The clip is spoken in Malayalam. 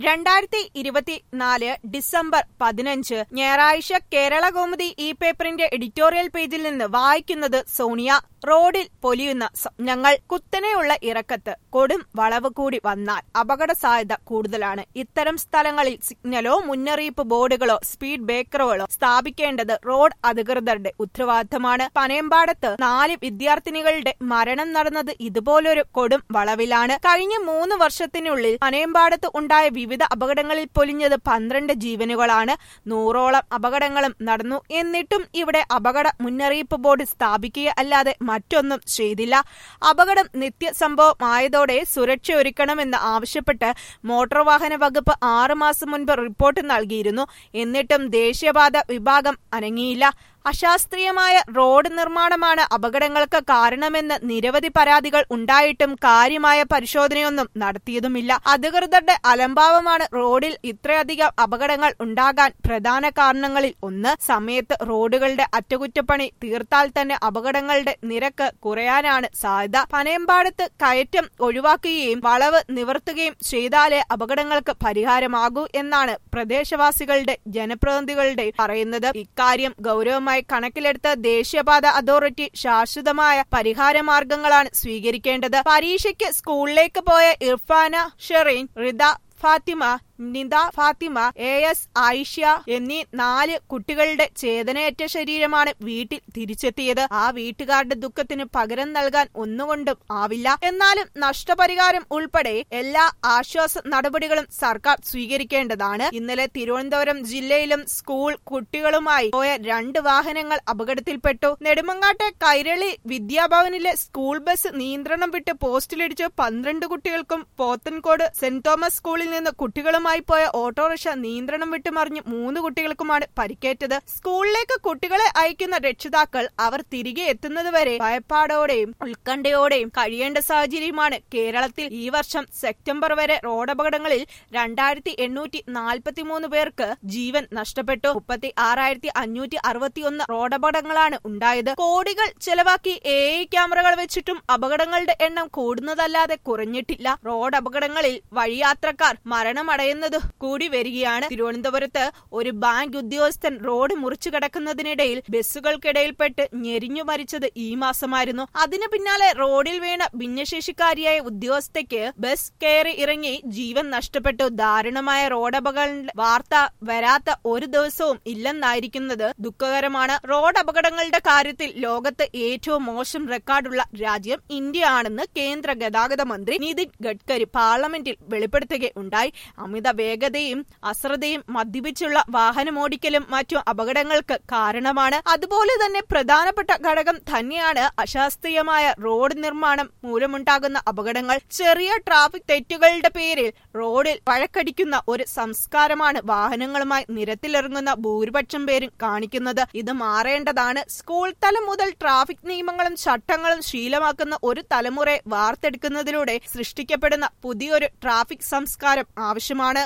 രണ്ടായിരത്തി ഇരുപത്തിനാല് ഡിസംബർ പതിനഞ്ച് ഞായറാഴ്ച കേരള കൗമുദി ഈ പേപ്പറിന്റെ എഡിറ്റോറിയൽ പേജിൽ നിന്ന് വായിക്കുന്നത് സോണിയ റോഡിൽ പൊലിയുന്ന സ്വപ്നങ്ങൾ കുത്തനെയുള്ള ഇറക്കത്ത് കൊടും വളവ് കൂടി വന്നാൽ അപകട സാധ്യത കൂടുതലാണ് ഇത്തരം സ്ഥലങ്ങളിൽ സിഗ്നലോ മുന്നറിയിപ്പ് ബോർഡുകളോ സ്പീഡ് ബ്രേക്കറുകളോ സ്ഥാപിക്കേണ്ടത് റോഡ് അധികൃതരുടെ ഉത്തരവാദിത്തമാണ് പനയമ്പാടത്ത് നാല് വിദ്യാർത്ഥിനികളുടെ മരണം നടന്നത് ഇതുപോലൊരു കൊടും വളവിലാണ് കഴിഞ്ഞ മൂന്ന് വർഷത്തിനുള്ളിൽ പനയമ്പാടത്ത് ഉണ്ടായ വിവിധ അപകടങ്ങളിൽ പൊലിഞ്ഞത് പന്ത്രണ്ട് ജീവനുകളാണ് നൂറോളം അപകടങ്ങളും നടന്നു എന്നിട്ടും ഇവിടെ അപകട മുന്നറിയിപ്പ് ബോർഡ് സ്ഥാപിക്കുക അല്ലാതെ മറ്റൊന്നും ചെയ്തില്ല അപകടം നിത്യസംഭവമായതോടെ സുരക്ഷയൊരുക്കണമെന്ന് ആവശ്യപ്പെട്ട് മോട്ടോർ വാഹന വകുപ്പ് ആറുമാസം മുൻപ് റിപ്പോർട്ട് നൽകിയിരുന്നു എന്നിട്ടും ദേശീയപാത വിഭാഗം അനങ്ങിയില്ല അശാസ്ത്രീയമായ റോഡ് നിർമ്മാണമാണ് അപകടങ്ങൾക്ക് കാരണമെന്ന് നിരവധി പരാതികൾ ഉണ്ടായിട്ടും കാര്യമായ പരിശോധനയൊന്നും നടത്തിയതുമില്ല അധികൃതരുടെ അലംഭാവമാണ് റോഡിൽ ഇത്രയധികം അപകടങ്ങൾ ഉണ്ടാകാൻ പ്രധാന കാരണങ്ങളിൽ ഒന്ന് സമയത്ത് റോഡുകളുടെ അറ്റകുറ്റപ്പണി തീർത്താൽ തന്നെ അപകടങ്ങളുടെ നിരക്ക് കുറയാനാണ് സാധ്യത പനയമ്പാടത്ത് കയറ്റം ഒഴിവാക്കുകയും വളവ് നിവർത്തുകയും ചെയ്താലേ അപകടങ്ങൾക്ക് പരിഹാരമാകൂ എന്നാണ് പ്രദേശവാസികളുടെ ജനപ്രതിനിധികളുടെ പറയുന്നത് ഇക്കാര്യം ഗൗരവമായി കണക്കിലെടുത്ത് ദേശീയപാത അതോറിറ്റി ശാശ്വതമായ പരിഹാര മാർഗങ്ങളാണ് സ്വീകരിക്കേണ്ടത് പരീക്ഷയ്ക്ക് സ്കൂളിലേക്ക് പോയ ഇർഫാന ഷെറീൻ റിദ ഫാത്തിമ നിത ഫാത്തിമ എ എസ് ആയിഷ എന്നീ നാല് കുട്ടികളുടെ ചേതനയറ്റ ശരീരമാണ് വീട്ടിൽ തിരിച്ചെത്തിയത് ആ വീട്ടുകാരുടെ ദുഃഖത്തിന് പകരം നൽകാൻ ഒന്നുകൊണ്ടും ആവില്ല എന്നാലും നഷ്ടപരിഹാരം ഉൾപ്പെടെ എല്ലാ ആശ്വാസ നടപടികളും സർക്കാർ സ്വീകരിക്കേണ്ടതാണ് ഇന്നലെ തിരുവനന്തപുരം ജില്ലയിലും സ്കൂൾ കുട്ടികളുമായി പോയ രണ്ട് വാഹനങ്ങൾ അപകടത്തിൽപ്പെട്ടു നെടുമങ്ങാട്ടെ കൈരളി വിദ്യാഭവനിലെ സ്കൂൾ ബസ് നിയന്ത്രണം വിട്ട് പോസ്റ്റിലിടിച്ച് പന്ത്രണ്ട് കുട്ടികൾക്കും പോത്തൻകോട് സെന്റ് തോമസ് സ്കൂളിൽ നിന്ന് കുട്ടികളുമായി പോയ ഓട്ടോറിക്ഷ നിയന്ത്രണം വിട്ടുമറിഞ്ഞ് മൂന്ന് കുട്ടികൾക്കുമാണ് പരിക്കേറ്റത് സ്കൂളിലേക്ക് കുട്ടികളെ അയക്കുന്ന രക്ഷിതാക്കൾ അവർ തിരികെ എത്തുന്നതുവരെ ഭയപ്പാടോടെയും ഉത്കണ്ഠയോടെയും കഴിയേണ്ട സാഹചര്യമാണ് കേരളത്തിൽ ഈ വർഷം സെപ്റ്റംബർ വരെ റോഡപകടങ്ങളിൽ രണ്ടായിരത്തി എണ്ണൂറ്റി നാൽപ്പത്തിമൂന്ന് പേർക്ക് ജീവൻ നഷ്ടപ്പെട്ടു മുപ്പത്തി ആറായിരത്തി അഞ്ഞൂറ്റി അറുപത്തിയൊന്ന് റോഡപകടങ്ങളാണ് ഉണ്ടായത് കോടികൾ ചെലവാക്കി എ ഐ ക്യാമറകൾ വെച്ചിട്ടും അപകടങ്ങളുടെ എണ്ണം കൂടുന്നതല്ലാതെ കുറഞ്ഞിട്ടില്ല റോഡ് അപകടങ്ങളിൽ വഴിയാത്രക്കാർ മരണമടയുന്നത് കൂടി വരികയാണ് തിരുവനന്തപുരത്ത് ഒരു ബാങ്ക് ഉദ്യോഗസ്ഥൻ റോഡ് മുറിച്ചു കിടക്കുന്നതിനിടയിൽ ബസ്സുകൾക്കിടയിൽപ്പെട്ട് ഞെരിഞ്ഞു മരിച്ചത് ഈ മാസമായിരുന്നു അതിനു പിന്നാലെ റോഡിൽ വീണ ഭിന്നശേഷിക്കാരിയായ ഉദ്യോഗസ്ഥയ്ക്ക് ബസ് കയറി ഇറങ്ങി ജീവൻ നഷ്ടപ്പെട്ടു ദാരുണമായ റോഡപകട വാർത്ത വരാത്ത ഒരു ദിവസവും ഇല്ലെന്നായിരിക്കുന്നത് ദുഃഖകരമാണ് റോഡ് അപകടങ്ങളുടെ കാര്യത്തിൽ ലോകത്ത് ഏറ്റവും മോശം റെക്കോർഡുള്ള രാജ്യം ഇന്ത്യ ആണെന്ന് കേന്ദ്ര ഗതാഗത മന്ത്രി നിതിൻ ഗഡ്കരി പാർലമെന്റിൽ വെളിപ്പെടുത്തുകയുണ്ടായി അമിത വേഗതയും അശ്രദ്ധയും മദ്യപിച്ചുള്ള വാഹനമോടിക്കലും മറ്റു അപകടങ്ങൾക്ക് കാരണമാണ് അതുപോലെ തന്നെ പ്രധാനപ്പെട്ട ഘടകം തന്നെയാണ് അശാസ്ത്രീയമായ റോഡ് നിർമ്മാണം മൂലമുണ്ടാകുന്ന അപകടങ്ങൾ ചെറിയ ട്രാഫിക് തെറ്റുകളുടെ പേരിൽ റോഡിൽ വഴക്കടിക്കുന്ന ഒരു സംസ്കാരമാണ് വാഹനങ്ങളുമായി നിരത്തിലിറങ്ങുന്ന ഭൂരിപക്ഷം പേരും കാണിക്കുന്നത് ഇത് മാറേണ്ടതാണ് സ്കൂൾ തലം മുതൽ ട്രാഫിക് നിയമങ്ങളും ചട്ടങ്ങളും ശീലമാക്കുന്ന ഒരു തലമുറയെ വാർത്തെടുക്കുന്നതിലൂടെ സൃഷ്ടിക്കപ്പെടുന്ന പുതിയൊരു ട്രാഫിക് സംസ്കാരം ആവശ്യമാണ്